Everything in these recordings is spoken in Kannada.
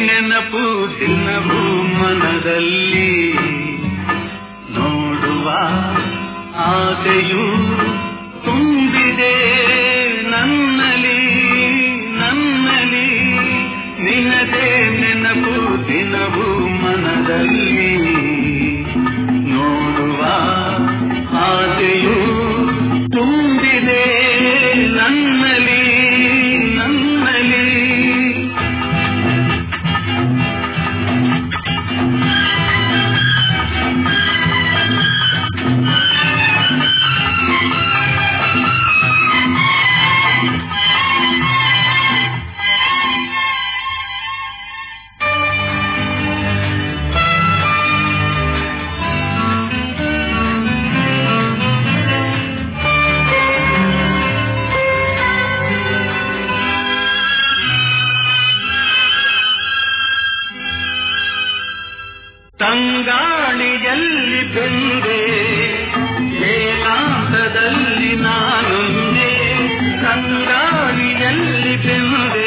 ನೆನಪು ದಿನವೂ ಮನದಲ್ಲಿ ನೋಡುವ ಆಸೆಯು ತುಂಬಿದೆ ನನ್ನಲಿ ನನ್ನಲಿ ನಿನದೇ ನೆನಪು ದಿನವೂ ಮನದಲ್ಲಿ ನೋಡುವ ಆಸೆಯು ತುಂಬಿದೆ ನನ್ನಲಿ ನನ್ನಲಿ ತಂಗಾಳಿಯಲ್ಲಿ ಬೆಂದೆ ಏಕಾಂತದಲ್ಲಿ ನಾನೊಂದೇ ತಂಗಾಳಿಯಲ್ಲಿ ಬೆಂದೆ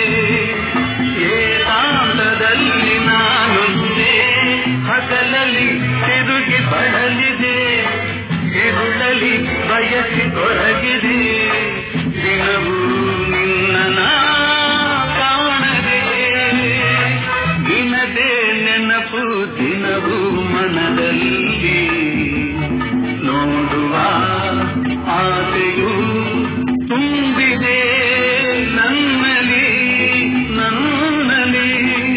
ಏಕಾಂತದಲ್ಲಿ ನಾನೊಂದೇ ಹಗಲಲ್ಲಿ ತಿರುಗಿ ಬಡಲಿದೆ ತಿರುಳಲಿ ಬಯಸಿ ತೊಡಗಿದೆ ದಿನವೂ ನಿನ್ನ ಕಾಣದೆ ದಿನದೇ ನೆನಪು ದಿನವೂ ಮನದಲ್ಲಿ ನೋಡುವ ಆಸೆಯು ತುಂಬಿದೆ ನನ್ನಲಿ ನನ್ನಲಿ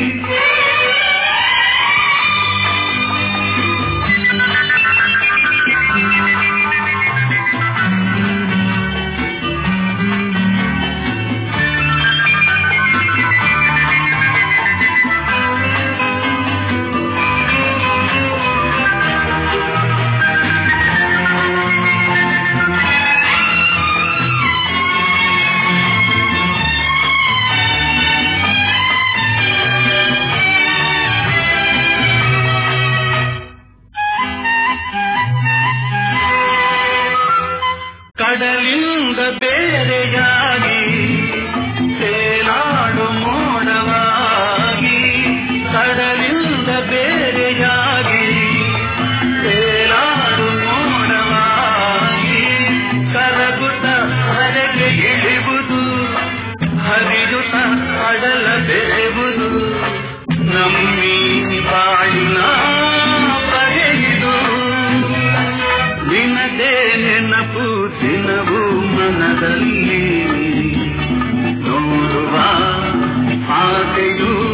ಕಡಲಿಂದ ಬೇರೆಯಾಗಿ ತೇಲಾಡು ಮೋಡವಾಗಿ ಕಡಲಿಂದ ಬೇರೆಯಾಗಿ ತೇಲಾಡು ಮೋಡವಾಗಿ ಕರಗುತ್ತ ಹರೆಗೆ ಇಳಿಯುವುದು ಹರಿಯುತ್ತ ಅಡಲ ಬೆರೆಯುವುದು ನಮ್ಮಿ ಬಾಳಿನ ಬರೆಯುವುದು ನಿನದೇ ನೆನಪು ದಿನವೂ ಮನದಲ್ಲಿ ನೋಡುವ ಆಸೆಯೂ